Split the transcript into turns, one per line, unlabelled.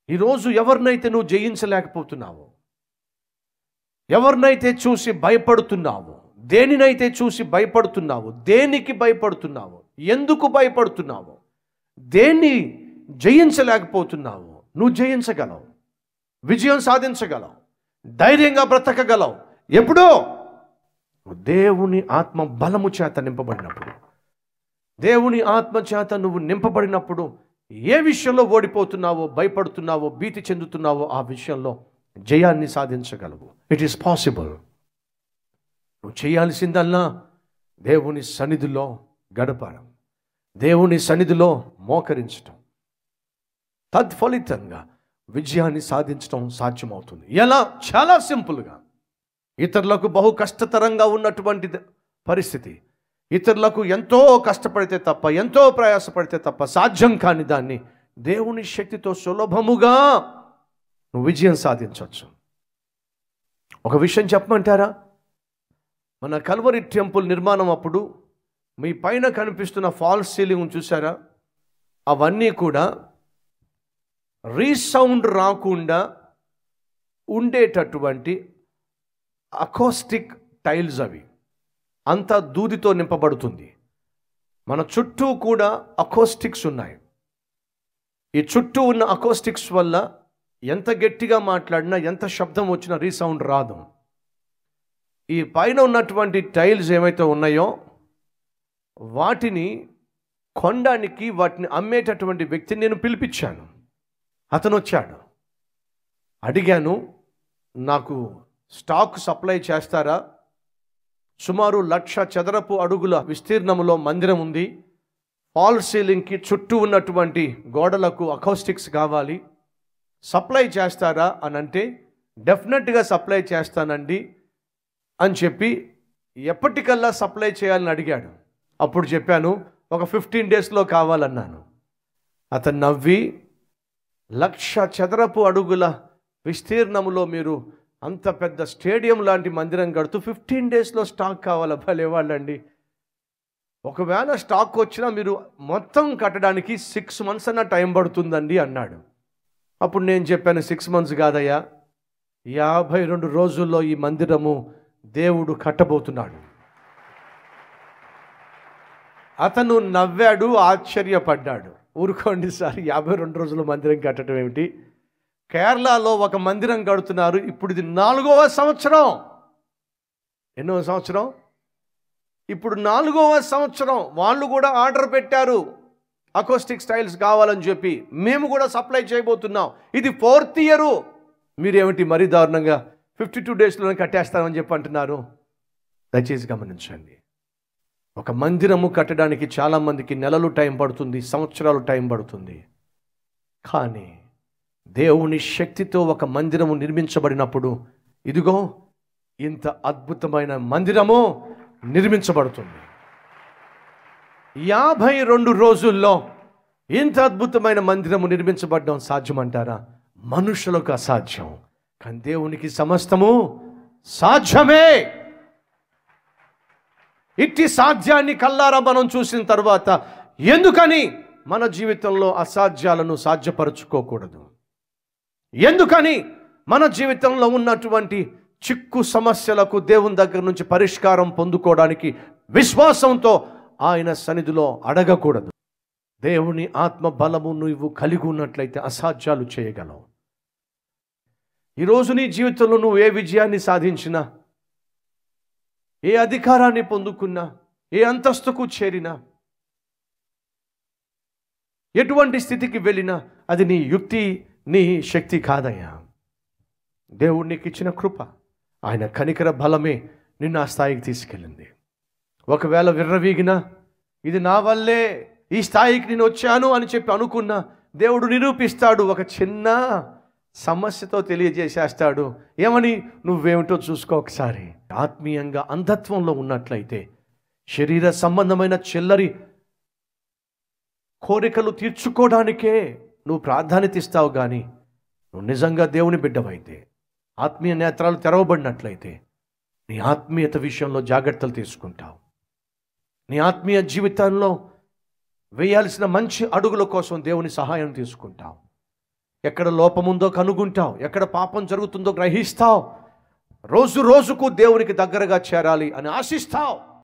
ఈరోజు ఎవరినైతే నువ్వు జయించలేకపోతున్నావో ఎవరినైతే చూసి భయపడుతున్నావో దేనినైతే చూసి భయపడుతున్నావో దేనికి భయపడుతున్నావో ఎందుకు భయపడుతున్నావో దేన్ని జయించలేకపోతున్నావో నువ్వు జయించగలవు విజయం సాధించగలవు ధైర్యంగా బ్రతకగలవు ఎప్పుడో దేవుని ఆత్మ బలము చేత నింపబడినప్పుడు దేవుని ఆత్మ చేత నువ్వు నింపబడినప్పుడు ఏ విషయంలో ఓడిపోతున్నావో భయపడుతున్నావో భీతి చెందుతున్నావో ఆ విషయంలో జయాన్ని సాధించగలవు ఇట్ ఈస్ పాసిబుల్ నువ్వు చేయాల్సిందల్లా దేవుని సన్నిధిలో గడపడం దేవుని సన్నిధిలో మోకరించటం తత్ఫలితంగా విజయాన్ని సాధించడం సాధ్యమవుతుంది ఎలా చాలా సింపుల్గా ఇతరులకు బహు కష్టతరంగా ఉన్నటువంటి ద- పరిస్థితి ఇతరులకు ఎంతో కష్టపడితే తప్ప ఎంతో ప్రయాసపడితే తప్ప సాధ్యం కాని దాన్ని దేవుని శక్తితో సులభముగా నువ్వు విజయం సాధించవచ్చు ఒక విషయం చెప్పమంటారా మన కల్వరి టెంపుల్ నిర్మాణం అప్పుడు మీ పైన కనిపిస్తున్న ఫాల్స్ సీలింగ్ చూసారా అవన్నీ కూడా రీసౌండ్ రాకుండా ఉండేటటువంటి అకోస్టిక్ టైల్స్ అవి అంతా దూదితో నింపబడుతుంది మన చుట్టూ కూడా అకోస్టిక్స్ ఉన్నాయి ఈ చుట్టూ ఉన్న అకోస్టిక్స్ వల్ల ఎంత గట్టిగా మాట్లాడినా ఎంత శబ్దం వచ్చినా రీసౌండ్ రాదు ఈ పైన ఉన్నటువంటి టైల్స్ ఏమైతే ఉన్నాయో వాటిని కొనడానికి వాటిని అమ్మేటటువంటి వ్యక్తిని నేను పిలిపించాను అతను వచ్చాడు అడిగాను నాకు స్టాక్ సప్లై చేస్తారా సుమారు లక్ష చదరపు అడుగుల విస్తీర్ణములో మందిరం ఉంది ఫాల్ సీలింగ్కి చుట్టూ ఉన్నటువంటి గోడలకు అకౌస్టిక్స్ కావాలి సప్లై చేస్తారా అని అంటే డెఫినెట్గా సప్లై చేస్తానండి అని చెప్పి ఎప్పటికల్లా సప్లై చేయాలని అడిగాడు అప్పుడు చెప్పాను ఒక ఫిఫ్టీన్ డేస్లో కావాలన్నాను అతను నవ్వి లక్ష చదరపు అడుగుల విస్తీర్ణములో మీరు అంత పెద్ద స్టేడియం లాంటి మందిరం కడుతూ ఫిఫ్టీన్ డేస్లో స్టాక్ కావాలా భలే వాళ్ళండి ఒకవేళ స్టాక్ వచ్చినా మీరు మొత్తం కట్టడానికి సిక్స్ మంత్స్ అన్న టైం పడుతుందండి అన్నాడు అప్పుడు నేను చెప్పాను సిక్స్ మంత్స్ కాదయ్యా యాభై రెండు రోజుల్లో ఈ మందిరము దేవుడు కట్టబోతున్నాడు అతను నవ్వాడు ఆశ్చర్యపడ్డాడు ఊరుకోండి సార్ యాభై రెండు రోజుల మందిరం కట్టడం ఏమిటి కేరళలో ఒక మందిరం కడుతున్నారు ఇప్పుడు ఇది నాలుగవ సంవత్సరం ఎన్నో సంవత్సరం ఇప్పుడు నాలుగవ సంవత్సరం వాళ్ళు కూడా ఆర్డర్ పెట్టారు అకోస్టిక్ స్టైల్స్ కావాలని చెప్పి మేము కూడా సప్లై చేయబోతున్నాం ఇది ఫోర్త్ ఇయరు మీరేమిటి మరీ దారుణంగా ఫిఫ్టీ టూ డేస్లోనే కట్టేస్తామని చెప్పి అంటున్నారు దయచేసి గమనించండి ఒక మందిరము కట్టడానికి చాలామందికి నెలలు టైం పడుతుంది సంవత్సరాలు టైం పడుతుంది కానీ దేవుని శక్తితో ఒక మందిరము నిర్మించబడినప్పుడు ఇదిగో ఇంత అద్భుతమైన మందిరము నిర్మించబడుతుంది యాభై రెండు రోజుల్లో ఇంత అద్భుతమైన మందిరము నిర్మించబడడం సాధ్యమంటారా మనుషులకు అసాధ్యం కానీ దేవునికి సమస్తము సాధ్యమే ఇట్టి సాధ్యాన్ని కల్లారా మనం చూసిన తర్వాత ఎందుకని మన జీవితంలో అసాధ్యాలను సాధ్యపరచుకోకూడదు ఎందుకని మన జీవితంలో ఉన్నటువంటి చిక్కు సమస్యలకు దేవుని దగ్గర నుంచి పరిష్కారం పొందుకోవడానికి విశ్వాసంతో ఆయన సన్నిధిలో అడగకూడదు దేవుని ఆత్మ బలము నువ్వు కలిగి ఉన్నట్లయితే అసాధ్యాలు చేయగలవు ఈరోజు నీ జీవితంలో నువ్వు ఏ విజయాన్ని సాధించినా ఏ అధికారాన్ని పొందుకున్నా ఏ అంతస్తుకు చేరినా ఎటువంటి స్థితికి వెళ్ళినా అది నీ యుక్తి నీ శక్తి కాదయ్యా దేవుడు నీకు ఇచ్చిన కృప ఆయన కనికర బలమే నిన్ను ఆ స్థాయికి తీసుకెళ్ళింది ఒకవేళ విర్రవీగినా ఇది నా వల్లే ఈ స్థాయికి నేను వచ్చాను అని చెప్పి అనుకున్నా దేవుడు నిరూపిస్తాడు ఒక చిన్న సమస్యతో తెలియజేసేస్తాడు ఏమని నువ్వేమిటో చూసుకో ఒకసారి ఆత్మీయంగా అంధత్వంలో ఉన్నట్లయితే శరీర సంబంధమైన చిల్లరి కోరికలు తీర్చుకోవడానికే నువ్వు ప్రాధాన్యత ఇస్తావు కానీ నువ్వు నిజంగా దేవుని బిడ్డవైతే ఆత్మీయ నేత్రాలు తెరవబడినట్లయితే నీ ఆత్మీయత విషయంలో జాగ్రత్తలు తీసుకుంటావు నీ ఆత్మీయ జీవితంలో వేయాల్సిన మంచి అడుగుల కోసం దేవుని సహాయం తీసుకుంటావు ఎక్కడ లోపముందో కనుగొంటావు ఎక్కడ పాపం జరుగుతుందో గ్రహిస్తావు రోజు రోజుకు దేవునికి దగ్గరగా చేరాలి అని ఆశిస్తావు